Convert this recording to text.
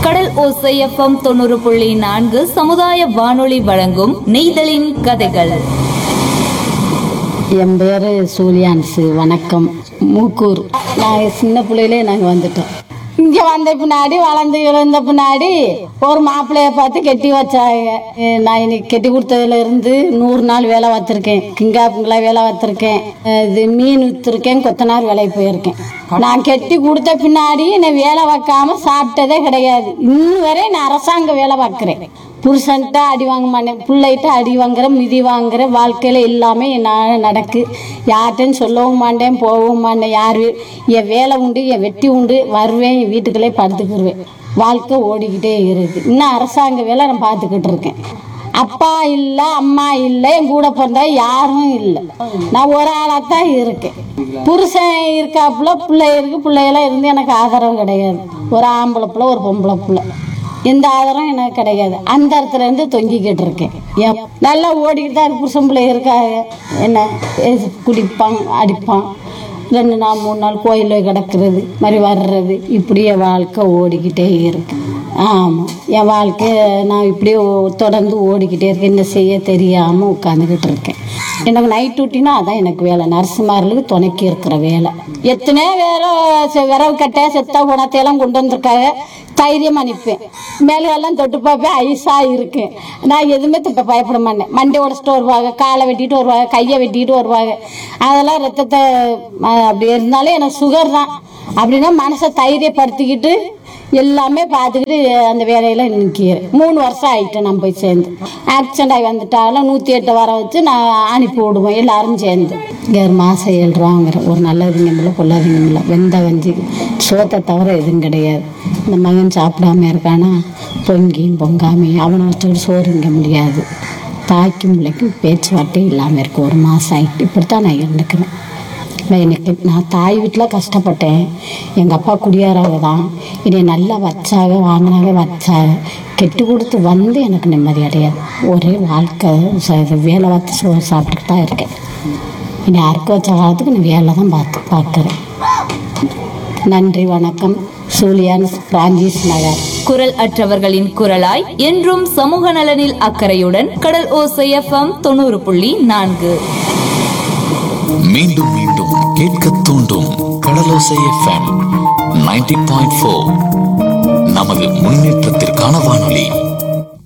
கடல் ஓசை எஃப்எம் தொண்ணூறு புள்ளி நான்கு சமுதாய வானொலி வழங்கும் நெய்தலின் கதைகள் என் பேர் சூலியான்ஸு வணக்கம் மூக்கூர் நாங்கள் சின்ன பிள்ளையிலே நாங்கள் வந்துட்டோம் இங்கே வந்த பின்னாடி வளர்ந்து இழந்த பின்னாடி ஒரு மாப்பிள்ளைய பார்த்து கெட்டி வச்சாங்க எ, நான் இன்னைக்கு கெட்டி கொடுத்ததுல இருந்து நூறு நாள் வேலை பார்த்துருக்கேன் கிங்காப்புங்களா வேலை பார்த்துருக்கேன் இது மீன் விற்றுருக்கேன் கொத்தனார் வேலைக்கு போயிருக்கேன் நான் கெட்டி கொடுத்த பின்னாடி நான் வேலை பார்க்காம சாப்பிட்டதே கிடையாது இன்னும் வரை நான் அரசாங்க வேலை பார்க்குறேன் புருஷன்ட்ட அடி வாங்க மாட்டேன் பிள்ளைகிட்ட அடி வாங்குறேன் மிதி வாங்குறேன் வாழ்க்கையில் எல்லாமே நான் நடக்கு யார்கிட்டையும் சொல்லவும் மாட்டேன் போகவும் மாட்டேன் யார் வீ- என் வேலை உண்டு என் வெட்டி உண்டு வருவேன் என் வீட்டுக்குள்ளே படுத்துக்கிடுவேன் வாழ்க்கை ஓடிக்கிட்டே இருக்குது இன்னும் அரசாங்க வேலை நான் பார்த்துக்கிட்டு இருக்கேன் அப்பா இல்லை அம்மா இல்லை என் கூட பிறந்தா யாரும் இல்லை நான் ஒரு ஆளாக தான் இருக்கேன் புருஷன் இருக்காப்புல பிள்ளை இருக்கு பிள்ளையெல்லாம் இருந்து எனக்கு ஆதரவு கிடையாது ஒரு ஆம்பளை பிள்ளை ஒரு பொம்பளை பிள்ளை எந்த ஆதாரம் எனக்கு கிடையாது அந்த இடத்துல இருந்து தொங்கிக்கிட்டு இருக்கேன் எப்- நல்லா ஓடிக்கிட்டு தான் இருக்கு புருஷன் பிள்ளை இருக்காங்க என்ன ஏசு குடிப்பான் அடிப்பான் ரெண்டு நாள் மூணு நாள் கோயிலில் கிடக்கிறது மாதிரி வர்றது இப்படியே வாழ்க்கை ஓடிக்கிட்டே இருக்கு ஆமாம் என் வாழ்க்கை நான் இப்படியே ஓ- தொடர்ந்து ஓடிக்கிட்டே இருக்கேன் என்ன செய்ய தெரியாமல் உட்காந்துக்கிட்டு இருக்கேன் எனக்கு நைட் டியூட்டினா அதான் எனக்கு வேலை நர்சுமார்களுக்கு துணைக்கி இருக்கிற வேலை எத்தனையோ வேற செ- விரவு கட்டை செத்த குணத்தையெல்லாம் கொண்டு வந்திருக்காங்க தைரியமாக நிற்பேன் மேலெல்லாம் தொட்டு பார்ப்பேன் ஐஸாக இருக்கேன் நான் எதுவுமே இப்போ பயப்பட மாட்டேன் மண்டை உடச்சிட்டு வருவாங்க காலை வெட்டிட்டு வருவாங்க கையை வெட்டிட்டு வருவாங்க அதெல்லாம் ரத்தத்தை அஹ், அப்படி இருந்தாலும் எனக்கு சுகர் தான் அப்படின்னா மனசை தைரியப்படுத்திக்கிட்டு எல்லாமே பார்த்துக்கிட்டு அந்த வேலையில நிற்கிறேன் மூணு வருஷம் ஆயிட்டேன் நான் போய் சேர்ந்து ஆக்சிடென்ட் ஆகி வந்துட்டாலும் நூற்றி எட்டு வர வச்சு நான் அனுப்பி விடுவேன் எல்லாரும் சேர்ந்து இங்கே ஒரு மாதம் ஏழு ரூபாங்கிற ஒரு நல்லதுங்க இல்லை பொல்லாதீங்க இல்லை வெந்த வஞ்சி சோத்தை தவிர எதுவும் கிடையாது இந்த மகன் சாப்பிடாம இருக்கானா பொங்கியும் பொங்காமையும் அவனை வச்சுக்கிட்டு சோறு இங்க முடியாது தாய்க்கும் பிள்ளைக்கும் பேச்சுவார்த்தை இல்லாமல் இருக்கு ஒரு மாதம் ஆகிட்டு இப்படித்தான் நான் இருந்துக்கிறேன் நான் எனக்கு நான் தாய் வீட்டில் கஷ்டப்பட்டேன் எங்கள் அப்பா குடியாராக தான் என்னை நல்லா வச்சாக வாங்கினாக வச்சாக கெட்டு கொடுத்து வந்து எனக்கு நிம்மதி அடையாது ஒரே வாழ்க்கை ச- இது வேலை பார்த்து சோறு சாப்பிட்டுட்டு தான் இருக்கேன் இனி அறுக்க வச்ச காலத்துக்கு நான் வேலை தான் பார்த்து பார்க்குறேன் நன்றி வணக்கம் சூலியான் பிரான்சிஸ் நகர் குரல் அற்றவர்களின் குரலாய் என்றும் சமூக நலனில் அக்கறையுடன் கடல் ஓசை எஃப்எம் தொண்ணூறு புள்ளி நான்கு மீண்டும் மீண்டும் கேட்க தூண்டும் Kadalosai F M ninety point four நமது முன்னேற்றத்திற்கான வானொலி